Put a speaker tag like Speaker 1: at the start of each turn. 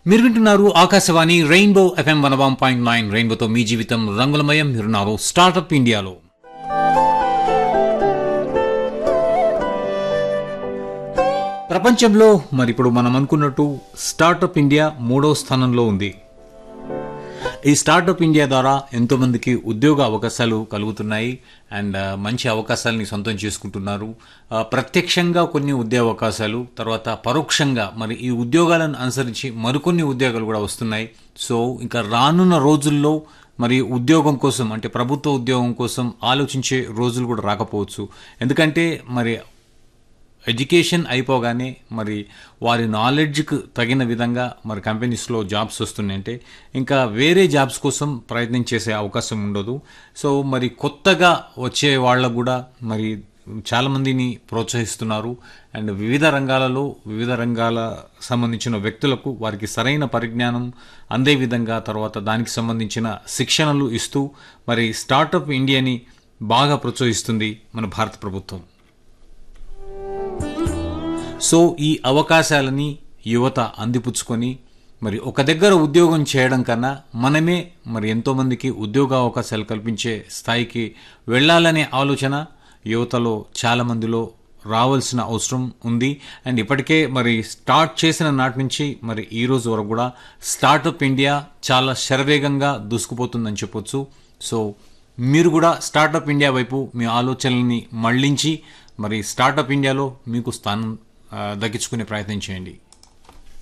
Speaker 1: మీరు వింటున్నారు Akashvani Rainbow FM one one point nine రెయిన్బోతో మీ జీవితం రంగులమయం మీరున్నారు స్టార్టప్ ఇండియాలో ప్రపంచంలో మరి ఇప్పుడు మనం అనుకున్నట్టు స్టార్టప్ ఇండియా మూడో స్థానంలో ఉంది ఈ స్టార్టప్ ఇండియా ద్వారా ఎంతో మందికి ఉద్యోగ అవకాశాలు కలుగుతున్నాయి అండ్ ఆ, మంచి అవకాశాలని సొంతం చేసుకుంటున్నారు ఆ, ప్రత్యక్షంగా కొన్ని ఉద్యోగ అవకాశాలు తర్వాత పరోక్షంగా మరి ఈ ఉద్యోగాలను అనుసరించి మరికొన్ని ఉద్యోగాలు కూడా వస్తున్నాయి సో ఇంకా రానున్న రోజుల్లో మరి ఉద్యోగం కోసం అంటే ప్రభుత్వ ఉద్యోగం కోసం ఆలోచించే రోజులు కూడా రాకపోవచ్చు ఎందుకంటే మరి ఎడ్యుకేషన్ అయిపోగానే మరి వారి నాలెడ్జ్కి తగిన విధంగా మరి కంపెనీస్లో జాబ్స్ వస్తున్నాయంటే ఇంకా వేరే జాబ్స్ కోసం ప్రయత్నం చేసే అవకాశం ఉండదు సో మరి కొత్తగా వచ్చే వాళ్ళకు కూడా మరి చాలామందిని ప్రోత్సహిస్తున్నారు అండ్ వివిధ రంగాలలో వివిధ రంగాల సంబంధించిన వ్యక్తులకు వారికి సరైన పరిజ్ఞానం అందే విధంగా తర్వాత దానికి సంబంధించిన శిక్షణలు ఇస్తూ మరి స్టార్టప్ ఇండియాని బాగా ప్రోత్సహిస్తుంది మన భారత ప్రభుత్వం సో ఈ అవకాశాలని యువత అందిపుచ్చుకొని మరి ఒక దగ్గర ఉద్యోగం చేయడం కన్నా మనమే మరి ఎంతోమందికి ఉద్యోగ అవకాశాలు కల్పించే స్థాయికి వెళ్ళాలనే ఆలోచన యువతలో చాలా మందిలో రావాల్సిన అవసరం ఉంది అండ్ ఇప్పటికే మరి స్టార్ట్ చేసిన నాటి నుంచి మరి ఈ రోజు వరకు కూడా స్టార్టప్ ఇండియా చాలా శరవేగంగా దూసుకుపోతుందని చెప్పొచ్చు సో మీరు కూడా స్టార్టప్ ఇండియా వైపు మీ ఆలోచనల్ని మళ్లించి మరి స్టార్టప్ ఇండియాలో మీకు స్థానం ఆ, దక్కించుకునే ప్రయత్నం చేయండి